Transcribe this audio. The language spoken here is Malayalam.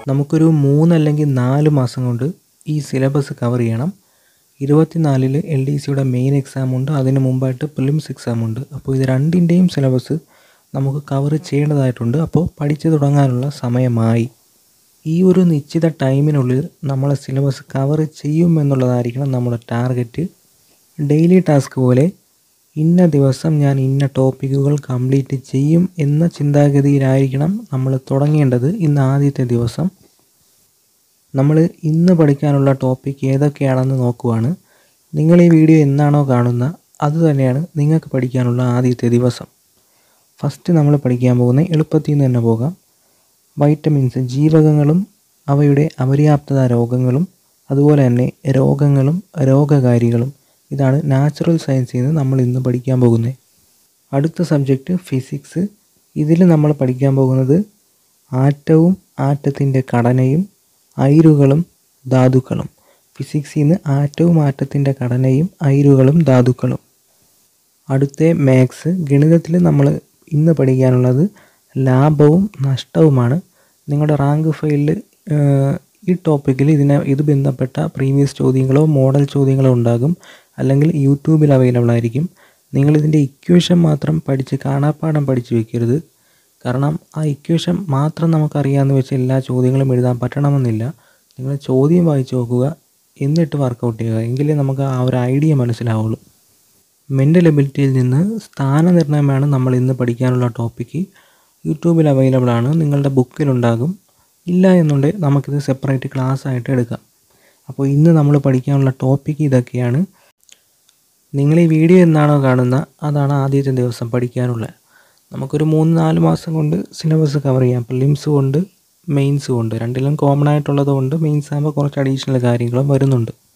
നമുക്കൊരു മൂന്നല്ലെങ്കിൽ നാല് മാസം കൊണ്ട് ഈ സിലബസ് കവർ ചെയ്യണം ഇരുപത്തിനാലിൽ എൽ ഡി സിയുടെ മെയിൻ എക്സാം ഉണ്ട് അതിന് മുമ്പായിട്ട് പ്രിലിംസ് എക്സാം ഉണ്ട് അപ്പോൾ ഇത് രണ്ടിൻ്റെയും സിലബസ് നമുക്ക് കവർ ചെയ്യേണ്ടതായിട്ടുണ്ട് അപ്പോൾ പഠിച്ചു തുടങ്ങാനുള്ള സമയമായി ഈ ഒരു നിശ്ചിത ടൈമിനുള്ളിൽ നമ്മളെ സിലബസ് കവർ ചെയ്യുമെന്നുള്ളതായിരിക്കണം നമ്മുടെ ടാർഗറ്റ് ഡെയിലി ടാസ്ക് പോലെ ഇന്ന ദിവസം ഞാൻ ഇന്ന ടോപ്പിക്കുകൾ കംപ്ലീറ്റ് ചെയ്യും എന്ന ചിന്താഗതിയിലായിരിക്കണം നമ്മൾ തുടങ്ങേണ്ടത് ഇന്ന് ആദ്യത്തെ ദിവസം നമ്മൾ ഇന്ന് പഠിക്കാനുള്ള ടോപ്പിക് ഏതൊക്കെയാണെന്ന് നോക്കുവാണ് നിങ്ങൾ ഈ വീഡിയോ എന്നാണോ കാണുന്ന അത് തന്നെയാണ് നിങ്ങൾക്ക് പഠിക്കാനുള്ള ആദ്യത്തെ ദിവസം ഫസ്റ്റ് നമ്മൾ പഠിക്കാൻ പോകുന്ന എളുപ്പത്തിൽ നിന്ന് തന്നെ പോകാം വൈറ്റമിൻസ് ജീവകങ്ങളും അവയുടെ അപര്യാപ്തത രോഗങ്ങളും അതുപോലെ തന്നെ രോഗങ്ങളും രോഗകാരികളും ഇതാണ് നാച്ചുറൽ സയൻസിൽ നിന്ന് നമ്മൾ ഇന്ന് പഠിക്കാൻ പോകുന്നത് അടുത്ത സബ്ജക്റ്റ് ഫിസിക്സ് ഇതിൽ നമ്മൾ പഠിക്കാൻ പോകുന്നത് ആറ്റവും ആറ്റത്തിൻ്റെ ഘടനയും അയിരുകളും ധാതുക്കളും ഫിസിക്സിൽ നിന്ന് ആറ്റവും ആറ്റത്തിൻ്റെ ഘടനയും അയിരുകളും ധാതുക്കളും അടുത്ത മാത്സ് ഗണിതത്തിൽ നമ്മൾ ഇന്ന് പഠിക്കാനുള്ളത് ലാഭവും നഷ്ടവുമാണ് നിങ്ങളുടെ റാങ്ക് ഫയലിൽ ഈ ടോപ്പിക്കിൽ ഇതിനെ ഇത് ബന്ധപ്പെട്ട പ്രീവിയസ് ചോദ്യങ്ങളോ മോഡൽ ചോദ്യങ്ങളോ ഉണ്ടാകും അല്ലെങ്കിൽ യൂട്യൂബിൽ അവൈലബിൾ ആയിരിക്കും നിങ്ങളിതിൻ്റെ ഇക്വേഷൻ മാത്രം പഠിച്ച് കാണാപ്പാഠം പഠിച്ച് വെക്കരുത് കാരണം ആ ഇക്വേഷൻ മാത്രം നമുക്കറിയാമെന്ന് വെച്ച് എല്ലാ ചോദ്യങ്ങളും എഴുതാൻ പറ്റണമെന്നില്ല നിങ്ങൾ ചോദ്യം വായിച്ച് നോക്കുക എന്നിട്ട് വർക്കൗട്ട് ചെയ്യുക എങ്കിലേ നമുക്ക് ആ ഒരു ഐഡിയ മനസ്സിലാവുള്ളൂ മെൻ്റൽ എബിലിറ്റിയിൽ നിന്ന് സ്ഥാനനിർണ്ണയമാണ് നമ്മൾ ഇന്ന് പഠിക്കാനുള്ള ടോപ്പിക്ക് യൂട്യൂബിൽ അവൈലബിൾ ആണ് നിങ്ങളുടെ ബുക്കിലുണ്ടാകും ഇല്ല എന്നുണ്ടെങ്കിൽ നമുക്കിത് സെപ്പറേറ്റ് ക്ലാസ് ആയിട്ട് എടുക്കാം അപ്പോൾ ഇന്ന് നമ്മൾ പഠിക്കാനുള്ള ടോപ്പിക്ക് ഇതൊക്കെയാണ് നിങ്ങൾ ഈ വീഡിയോ എന്നാണോ കാണുന്ന അതാണ് ആദ്യത്തെ ദിവസം പഠിക്കാനുള്ളത് നമുക്കൊരു മൂന്ന് നാല് മാസം കൊണ്ട് സിലബസ് കവർ ചെയ്യാം പ്രിലിംസും ഉണ്ട് മെയിൻസും ഉണ്ട് രണ്ടിലും കോമൺ ആയിട്ടുള്ളത് കൊണ്ട് മെയിൻസ് ആകുമ്പോൾ കുറച്ച് അഡീഷണൽ കാര്യങ്ങളും വരുന്നുണ്ട്